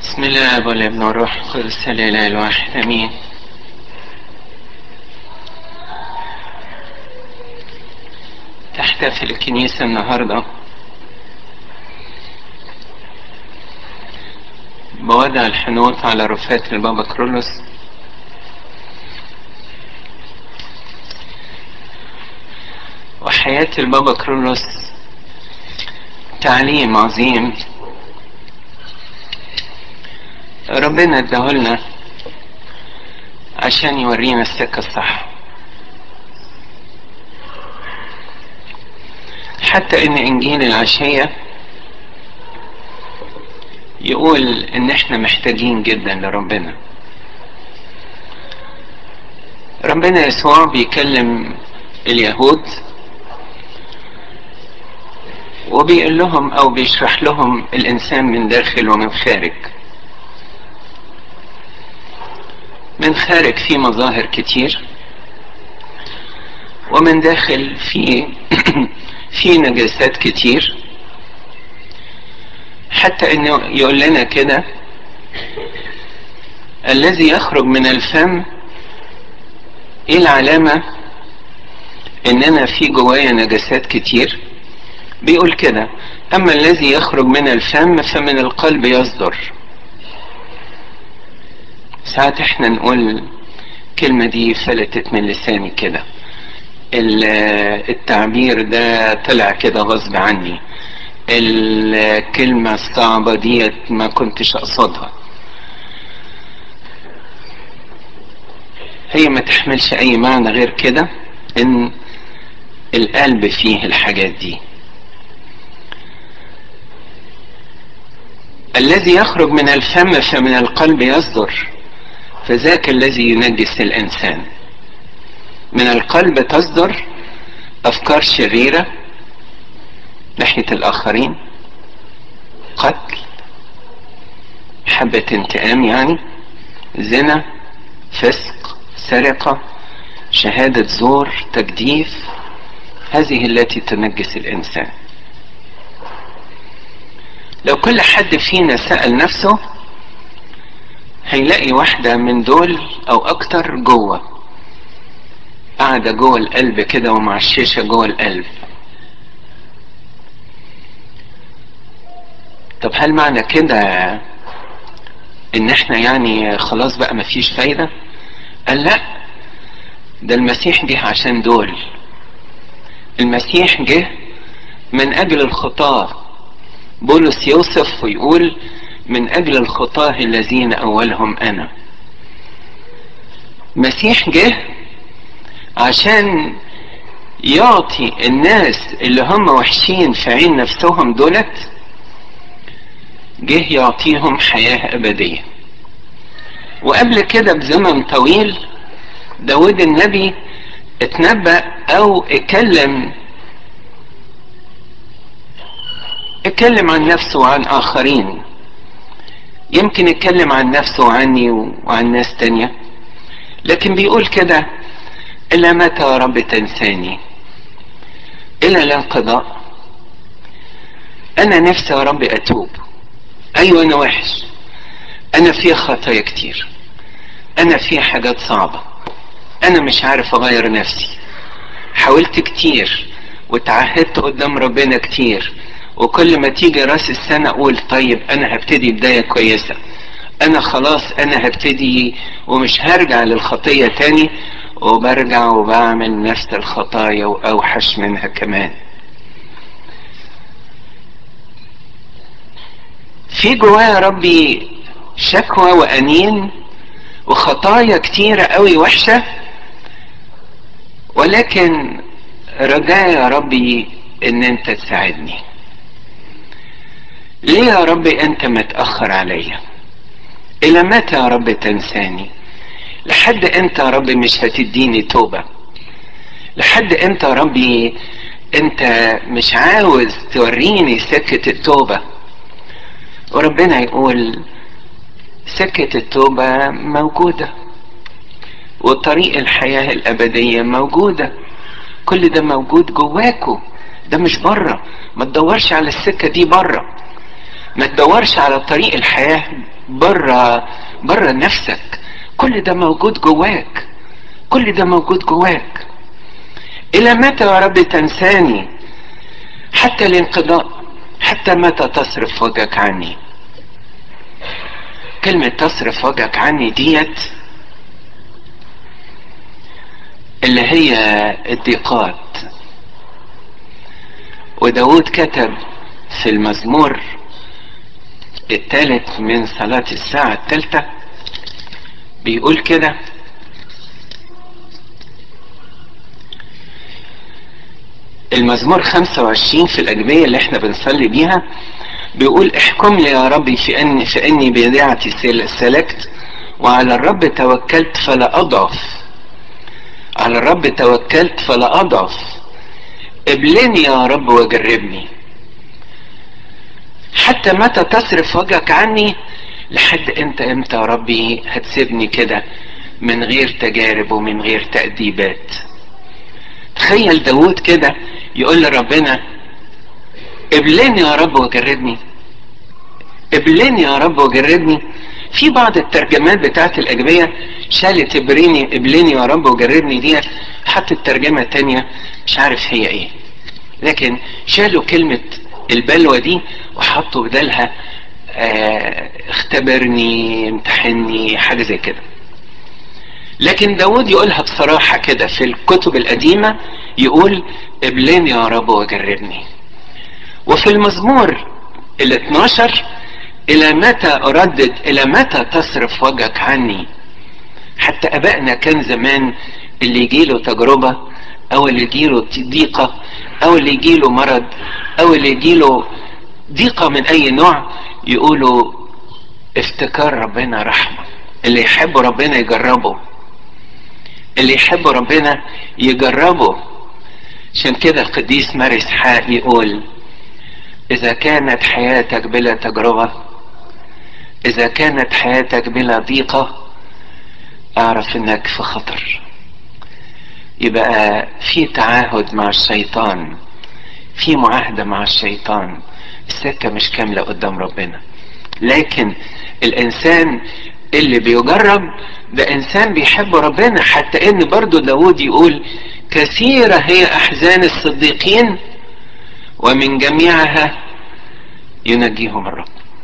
بسم الله والابن والروح القدس الاله الواحد امين تحتفل الكنيسة النهاردة بوضع الحنوط على رفات البابا كرولوس وحياة البابا كرولوس تعليم عظيم ربنا اداهولنا عشان يورينا السكة الصح حتى ان انجيل العشية يقول ان احنا محتاجين جدا لربنا ربنا يسوع بيكلم اليهود وبيقول لهم او بيشرح لهم الانسان من داخل ومن خارج من خارج في مظاهر كتير ومن داخل في في نجاسات كتير حتى انه يقول لنا كده الذي يخرج من الفم ايه العلامة ان انا في جوايا نجاسات كتير بيقول كده اما الذي يخرج من الفم فمن القلب يصدر ساعات احنا نقول الكلمة دي فلتت من لساني كده التعبير ده طلع كده غصب عني الكلمة الصعبة ديت ما كنتش اقصدها هي ما تحملش اي معنى غير كده ان القلب فيه الحاجات دي الذي يخرج من الفم فمن القلب يصدر فذاك الذي ينجس الانسان من القلب تصدر افكار شريرة ناحية الاخرين قتل حبة انتقام يعني زنا فسق سرقة شهادة زور تجديف هذه التي تنجس الانسان لو كل حد فينا سأل نفسه هيلاقي واحدة من دول او اكتر جوه قاعدة جوه القلب كده ومعششة جوه القلب طب هل معنى كده ان احنا يعني خلاص بقى مفيش فايدة قال لا ده المسيح جه عشان دول المسيح جه من اجل الخطاه بولس يوصف ويقول من اجل الخطاه الذين اولهم انا مسيح جه عشان يعطي الناس اللي هم وحشين في عين نفسهم دولت جه يعطيهم حياة أبدية وقبل كده بزمن طويل داود النبي اتنبأ أو اتكلم اتكلم عن نفسه وعن آخرين يمكن يتكلم عن نفسه وعني وعن ناس تانية لكن بيقول كده إلى متى يا رب تنساني إلى الانقضاء أنا نفسي يا رب أتوب أيوة أنا وحش أنا في خطايا كتير أنا في حاجات صعبة أنا مش عارف أغير نفسي حاولت كتير وتعهدت قدام ربنا كتير وكل ما تيجي راس السنة أقول طيب أنا هبتدي بداية كويسة أنا خلاص أنا هبتدي ومش هرجع للخطية تاني وبرجع وبعمل نفس الخطايا وأوحش منها كمان في جوايا ربي شكوى وأنين وخطايا كتيرة قوي وحشة ولكن رجاء يا ربي ان انت تساعدني ليه يا ربي انت متأخر عليا الى متى يا رب تنساني لحد امتى يا رب مش هتديني توبة لحد امتى يا ربي انت مش عاوز توريني سكة التوبة وربنا يقول سكة التوبة موجودة وطريق الحياة الأبدية موجودة كل ده موجود جواكو ده مش بره ما تدورش على السكة دي بره ما تدورش على طريق الحياة بره بره نفسك كل ده موجود جواك كل ده موجود جواك الى متى يا رب تنساني حتى الانقضاء حتى متى تصرف وجهك عني كلمة تصرف وجهك عني ديت اللي هي الضيقات وداود كتب في المزمور الثالث من صلاة الساعة الثالثة بيقول كده المزمور 25 في الأجبية اللي احنا بنصلي بيها بيقول احكم لي يا ربي في أني, في أني بيدعتي سلكت وعلى الرب توكلت فلا أضعف على الرب توكلت فلا أضعف ابلني يا رب وجربني حتى متى تصرف وجهك عني لحد انت امتى يا ربي هتسيبني كده من غير تجارب ومن غير تأديبات تخيل داود كده يقول لربنا ابلني يا رب وجربني ابلني يا رب وجربني في بعض الترجمات بتاعت الأجبية شالت ابريني ابلني يا رب وجربني ديت حطت ترجمة تانية مش عارف هي ايه لكن شالوا كلمة البلوى دي وحطوا بدالها اه اختبرني امتحني حاجة زي كده لكن داود يقولها بصراحة كده في الكتب القديمة يقول ابلني يا رب وجربني وفي المزمور ال 12 الى متى اردد الى متى تصرف وجهك عني حتى ابائنا كان زمان اللي يجيله تجربة او اللي يجيله ضيقة او اللي يجيله مرض او اللي يجيله ضيقة من اي نوع يقولوا افتكار ربنا رحمة اللي يحب ربنا يجربه اللي يحب ربنا يجربه عشان كده القديس ماري اسحاق يقول اذا كانت حياتك بلا تجربة اذا كانت حياتك بلا ضيقة اعرف انك في خطر يبقى في تعاهد مع الشيطان في معاهدة مع الشيطان السكة مش كاملة قدام ربنا لكن الانسان اللي بيجرب ده انسان بيحب ربنا حتى ان برضو داود يقول كثيرة هي احزان الصديقين ومن جميعها ينجيهم الرب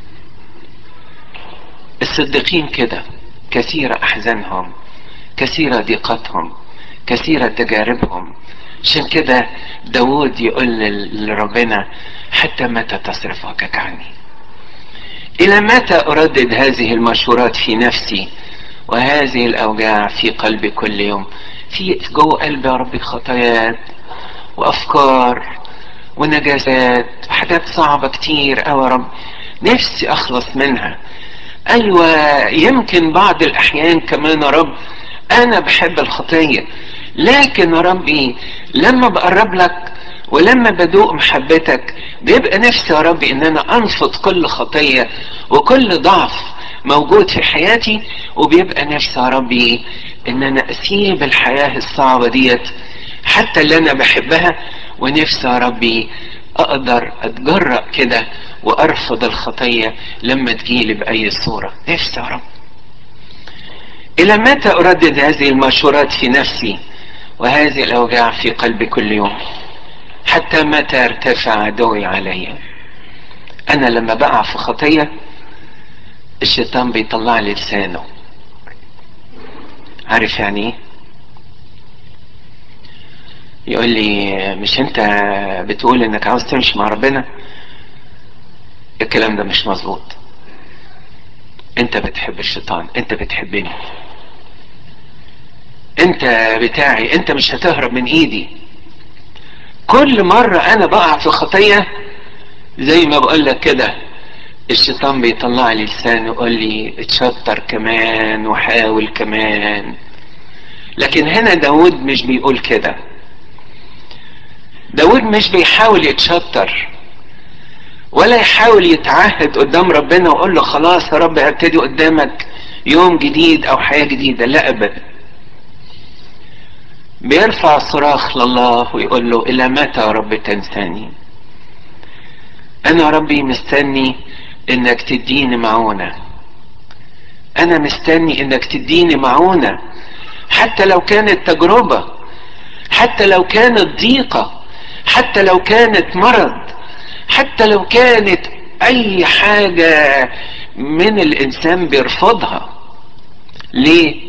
الصديقين كده كثيرة احزانهم كثيرة ضيقتهم كثيرة تجاربهم عشان كده داود يقول لربنا حتى متى تصرف وجهك عني الى متى اردد هذه المشورات في نفسي وهذه الاوجاع في قلبي كل يوم في جوه قلبي يا ربي خطايات وافكار ونجاسات وحاجات صعبة كتير اوي يا رب نفسي اخلص منها ايوه يمكن بعض الاحيان كمان يا رب انا بحب الخطية لكن يا ربي لما بقرب لك ولما بدوق محبتك بيبقى نفسي يا ربي ان انا انفض كل خطية وكل ضعف موجود في حياتي وبيبقى نفسي يا ربي ان انا اسيب الحياة الصعبة ديت حتى اللي انا بحبها ونفسي يا ربي اقدر اتجرأ كده وارفض الخطية لما تجيلي باي صورة نفسي يا رب الى متى اردد هذه المشورات في نفسي وهذه الاوجاع في قلبي كل يوم حتى متى ارتفع عدوي علي انا لما بقع في خطية الشيطان بيطلع لي لسانه عارف يعني ايه يقول لي مش انت بتقول انك عاوز تمشي مع ربنا الكلام ده مش مظبوط انت بتحب الشيطان انت بتحبني انت بتاعي انت مش هتهرب من ايدي كل مرة انا بقع في خطية زي ما بقول لك كده الشيطان بيطلع لي لسان يقول لي اتشطر كمان وحاول كمان لكن هنا داود مش بيقول كده داود مش بيحاول يتشطر ولا يحاول يتعهد قدام ربنا ويقول له خلاص يا رب هبتدي قدامك يوم جديد او حياة جديدة لا ابدا بيرفع صراخ لله ويقول له الى متى يا رب تنساني انا ربي مستني انك تديني معونة انا مستني انك تديني معونة حتى لو كانت تجربة حتى لو كانت ضيقة حتى لو كانت مرض حتى لو كانت اي حاجة من الانسان بيرفضها ليه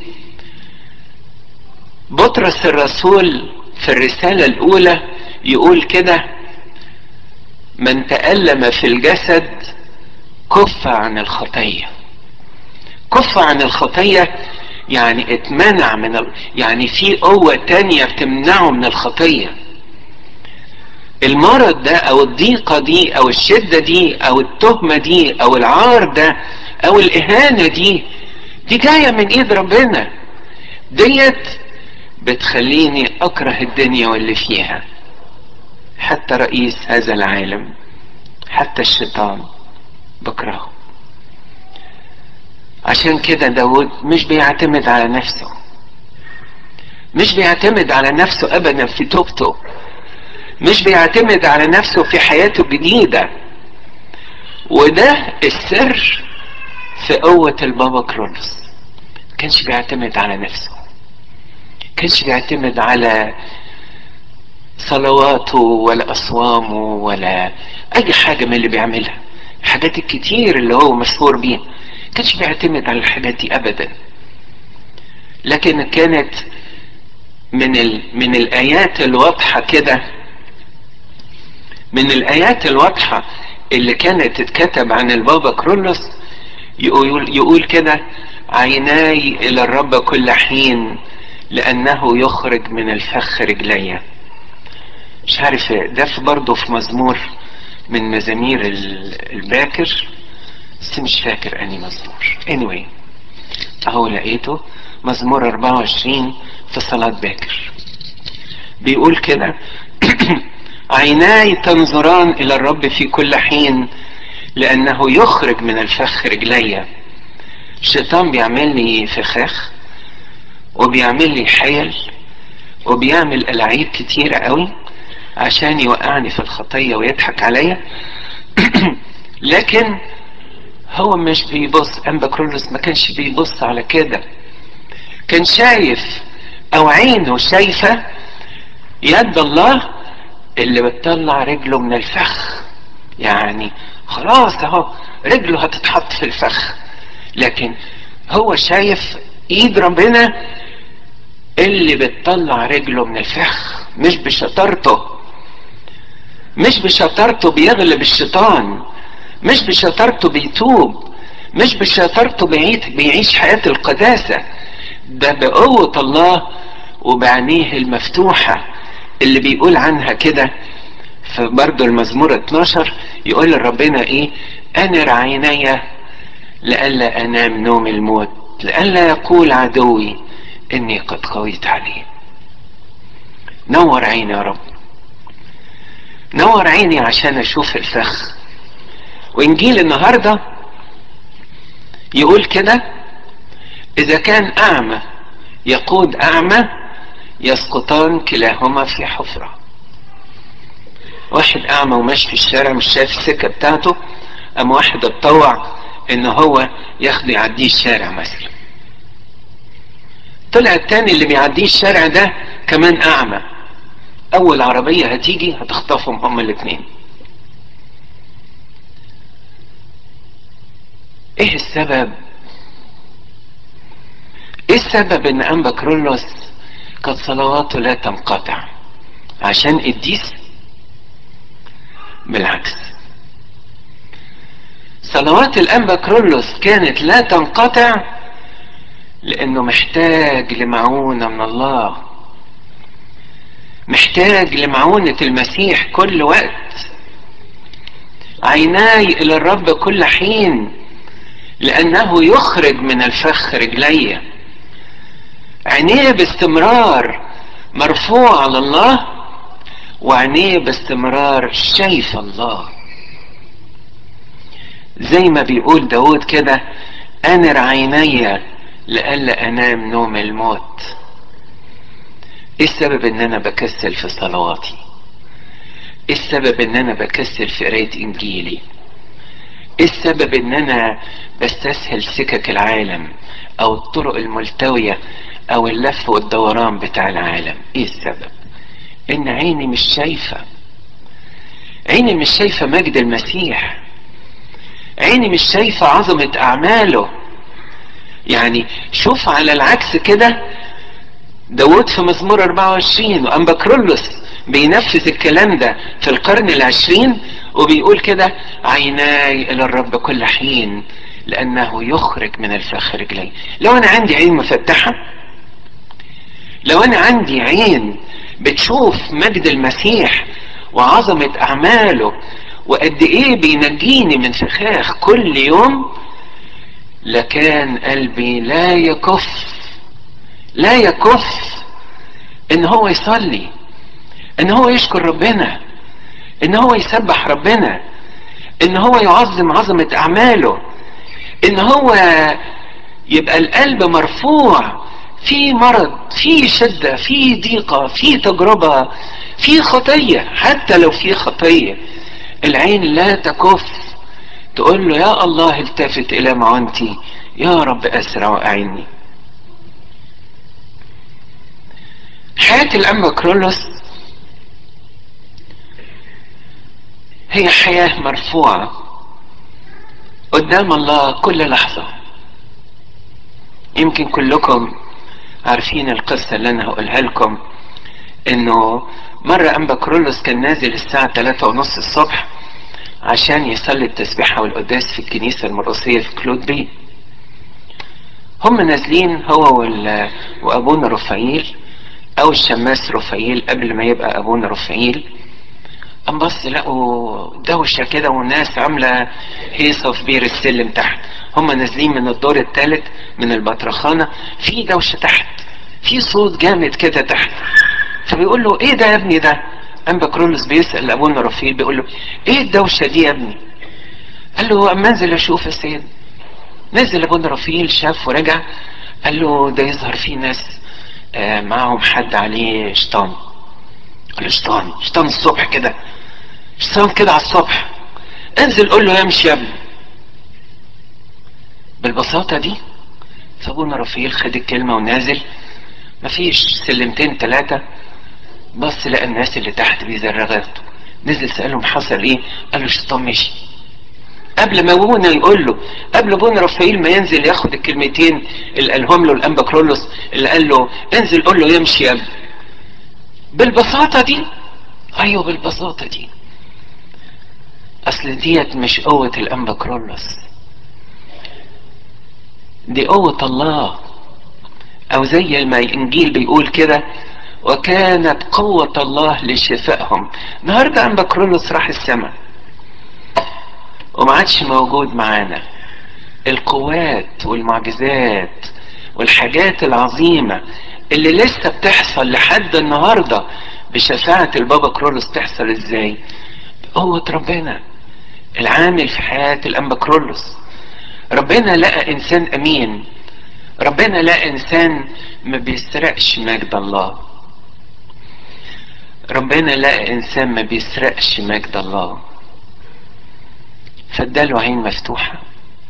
بطرس الرسول في الرسالة الاولى يقول كده من تألم في الجسد كف عن الخطية كف عن الخطية يعني اتمنع من ال... يعني في قوة تانية بتمنعه من الخطية المرض ده او الضيقة دي او الشدة دي او التهمة دي او العار ده او الاهانة دي دي جاية من ايد ربنا ديت بتخليني اكره الدنيا واللي فيها حتى رئيس هذا العالم حتى الشيطان بكرهه عشان كده داود مش بيعتمد على نفسه مش بيعتمد على نفسه ابدا في توبته مش بيعتمد على نفسه في حياته الجديدة وده السر في قوة البابا كرولوس كانش بيعتمد على نفسه كانش بيعتمد على صلواته ولا أصوامه ولا أي حاجة من اللي بيعملها الحاجات الكتير اللي هو مشهور بيها كانش بيعتمد على الحاجات دي أبدا لكن كانت من ال... من الآيات الواضحة كده من الآيات الواضحة اللي كانت تتكتب عن البابا كرولوس يقول يقول كده عيناي إلى الرب كل حين لأنه يخرج من الفخ رجلي مش عارف ده في برضه في مزمور من مزامير الباكر بس مش فاكر أني مزمور anyway أهو لقيته مزمور 24 في صلاة باكر بيقول كده عيناي تنظران إلى الرب في كل حين لأنه يخرج من الفخ رجلي الشيطان بيعمل لي فخاخ وبيعمل لي حيل وبيعمل ألعاب كتيرة قوي عشان يوقعني في الخطية ويضحك عليا لكن هو مش بيبص أنبا كرولوس ما كانش بيبص على كده كان شايف أو عينه شايفة يد الله اللي بتطلع رجله من الفخ يعني خلاص اهو رجله هتتحط في الفخ لكن هو شايف ايد ربنا اللي بتطلع رجله من الفخ مش بشطارته مش بشطارته بيغلب الشيطان مش بشطارته بيتوب مش بشطارته بيعيش حياة القداسة ده بقوة الله وبعينيه المفتوحة اللي بيقول عنها كده في برضه المزمور 12 يقول لربنا ايه انر عيني لئلا انام نوم الموت لئلا يقول عدوي اني قد قويت عليه نور عيني يا رب نور عيني عشان اشوف الفخ وانجيل النهارده يقول كده اذا كان اعمى يقود اعمى يسقطان كلاهما في حفرة واحد اعمى وماشي في الشارع مش شايف السكة بتاعته اما واحد اتطوع ان هو ياخده يعديه الشارع مثلا طلع التاني اللي بيعديه الشارع ده كمان اعمى اول عربية هتيجي هتخطفهم هما الاتنين ايه السبب ايه السبب ان انبا كرولوس كانت صلواته لا تنقطع عشان قديس بالعكس صلوات الانبا كرولوس كانت لا تنقطع لانه محتاج لمعونة من الله محتاج لمعونة المسيح كل وقت عيناي الى الرب كل حين لانه يخرج من الفخ رجلي عينيه باستمرار مرفوع على الله وعينيه باستمرار شايف الله زي ما بيقول داود كده انر عيني لئلا انام نوم الموت ايه السبب ان انا بكسل في صلواتي ايه السبب ان انا بكسل في قرايه انجيلي ايه السبب ان انا بستسهل سكك العالم او الطرق الملتوية او اللف والدوران بتاع العالم ايه السبب ان عيني مش شايفة عيني مش شايفة مجد المسيح عيني مش شايفة عظمة اعماله يعني شوف على العكس كده داود في مزمور 24 وأنبكرولوس بينفذ الكلام ده في القرن العشرين وبيقول كده عيناي إلى الرب كل حين لأنه يخرج من الفخ رجلي لو أنا عندي عين مفتحة لو أنا عندي عين بتشوف مجد المسيح وعظمة أعماله وقد إيه بينجيني من فخاخ كل يوم لكان قلبي لا يكف لا يكف ان هو يصلي ان هو يشكر ربنا ان هو يسبح ربنا ان هو يعظم عظمة اعماله ان هو يبقى القلب مرفوع في مرض في شدة في ضيقة في تجربة في خطية حتى لو في خطية العين لا تكف تقول له يا الله التفت الى معونتي يا رب اسرع واعني حياة الأنبا كرولوس هي حياة مرفوعة قدام الله كل لحظة يمكن كلكم عارفين القصة اللي أنا هقولها لكم إنه مرة أنبا كرولوس كان نازل الساعة 3 ونص الصبح عشان يصلي التسبيحة والقداس في الكنيسة المرقسية في كلود بي هم نازلين هو وال... وأبونا رفايل او الشماس رفايل قبل ما يبقى ابونا رفايل قام بص لقوا دوشة كده والناس عاملة هيصة في بير السلم تحت هم نازلين من الدور الثالث من البطرخانة في دوشة تحت في صوت جامد كده تحت فبيقول له ايه ده يا ابني ده قام بكرولوس بيسأل ابونا رفيل بيقول له ايه الدوشة دي يا ابني قال له اما انزل اشوف يا سيد نزل ابونا رفيل شاف ورجع قال له ده يظهر فيه ناس آه معهم حد عليه شيطان قال له شيطان شيطان الصبح كده شيطان كده على الصبح انزل قول له يمشي يا ابني بالبساطة دي فابونا رفيل خد الكلمة ونازل مفيش سلمتين ثلاثة بص لقى الناس اللي تحت بيزرغاتوا نزل سألهم حصل ايه قال له الشيطان مشي قبل ما ابونا يقول له قبل ابونا رفايل ما ينزل ياخد الكلمتين اللي قالهم له الانبا كرولوس اللي قال له انزل قول له يمشي يا ابني بالبساطة دي ايوه بالبساطة دي اصل ديت مش قوة الانبا كرولوس دي قوة الله او زي ما الانجيل بيقول كده وكانت قوة الله لشفائهم النهاردة انبا كرولوس راح السماء وما عادش موجود معانا القوات والمعجزات والحاجات العظيمة اللي لسه بتحصل لحد النهاردة بشفاعة البابا كرولوس تحصل ازاي قوة ربنا العامل في حياة الانبا كرولوس ربنا لقى انسان امين ربنا لقى انسان ما بيسرقش مجد الله ربنا لقى انسان ما بيسرقش مجد الله فاداله عين مفتوحة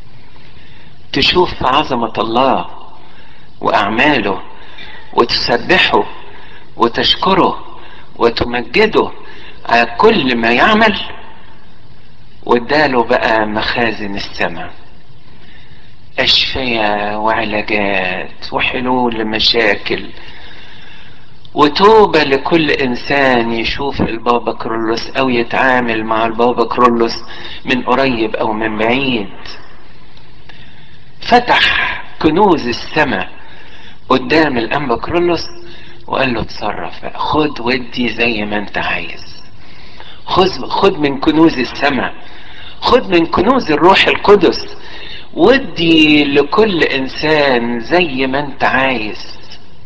تشوف عظمة الله وأعماله وتسبحه وتشكره وتمجده على كل ما يعمل واداله بقى مخازن السماء أشفية وعلاجات وحلول لمشاكل وتوبة لكل إنسان يشوف البابا كرولوس أو يتعامل مع البابا كرولوس من قريب أو من بعيد فتح كنوز السماء قدام الأنبا كرولوس وقال له اتصرف بقى خد ودي زي ما انت عايز خذ خد من كنوز السماء خد من كنوز الروح القدس ودي لكل انسان زي ما انت عايز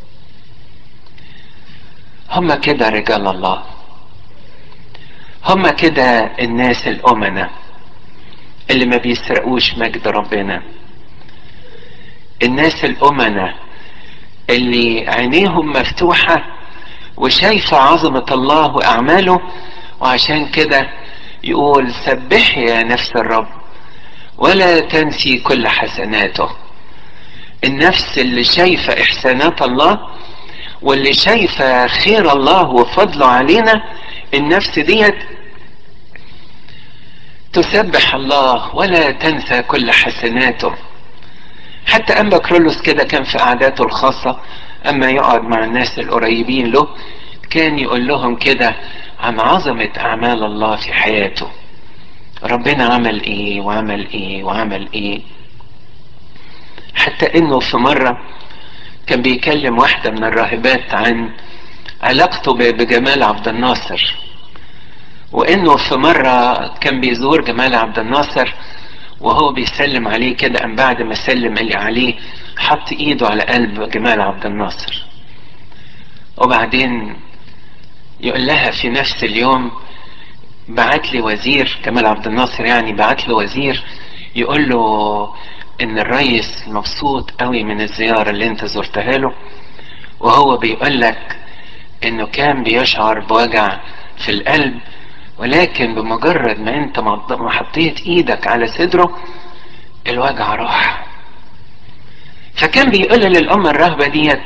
هما كده رجال الله هما كده الناس الأمنة اللي ما بيسرقوش مجد ربنا الناس الأمنة اللي عينيهم مفتوحة وشايفة عظمة الله وأعماله وعشان كده يقول سبحي يا نفس الرب ولا تنسي كل حسناته النفس اللي شايفة إحسانات الله واللي شايفة خير الله وفضله علينا النفس ديت تسبح الله ولا تنسى كل حسناته حتى أنبا كرولوس كده كان في قعداته الخاصة أما يقعد مع الناس القريبين له كان يقول لهم كده عن عظمة أعمال الله في حياته ربنا عمل إيه وعمل إيه وعمل إيه حتى إنه في مرة كان بيكلم واحدة من الراهبات عن علاقته بجمال عبد الناصر وإنه في مرة كان بيزور جمال عبد الناصر وهو بيسلم عليه كده أم بعد ما سلم اللي عليه حط إيده على قلب جمال عبد الناصر وبعدين يقول لها في نفس اليوم بعت لي وزير جمال عبد الناصر يعني بعت له وزير يقول له ان الرئيس مبسوط قوي من الزيارة اللي انت زرتها له وهو بيقول لك انه كان بيشعر بوجع في القلب ولكن بمجرد ما انت ما حطيت ايدك على صدره الوجع راح فكان بيقول للأمة الرهبة ديت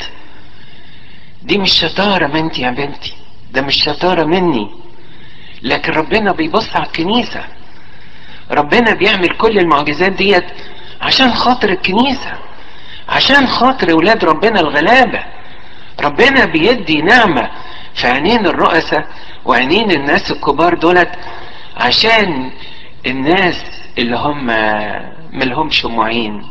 دي مش شطارة منتي يا بنتي ده مش شطارة مني لكن ربنا بيبص على الكنيسة ربنا بيعمل كل المعجزات ديت عشان خاطر الكنيسة عشان خاطر ولاد ربنا الغلابة ربنا بيدي نعمة في عينين الرؤساء وعينين الناس الكبار دولت عشان الناس اللي هم ملهمش معين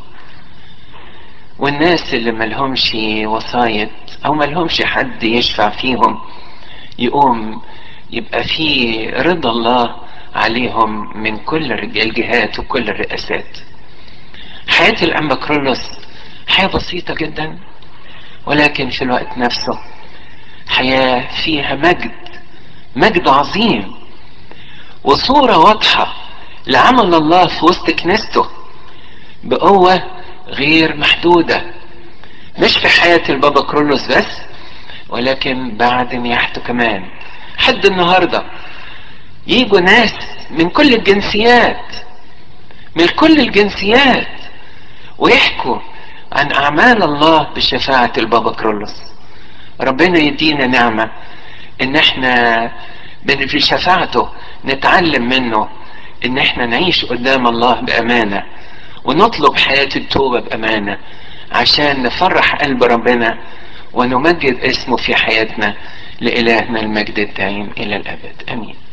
والناس اللي ملهمش وسايط او ملهمش حد يشفع فيهم يقوم يبقى في رضا الله عليهم من كل الجهات وكل الرئاسات حياة الأنبا كرولوس حياة بسيطة جدا ولكن في الوقت نفسه حياة فيها مجد مجد عظيم وصورة واضحة لعمل الله في وسط كنيسته بقوة غير محدودة مش في حياة البابا كرولوس بس ولكن بعد نياحته كمان حد النهاردة يجوا ناس من كل الجنسيات من كل الجنسيات ويحكوا عن أعمال الله بشفاعة البابا كرولوس ربنا يدينا نعمة ان احنا في شفاعته نتعلم منه ان احنا نعيش قدام الله بأمانة ونطلب حياة التوبة بأمانة عشان نفرح قلب ربنا ونمجد اسمه في حياتنا لإلهنا المجد الدائم إلى الأبد أمين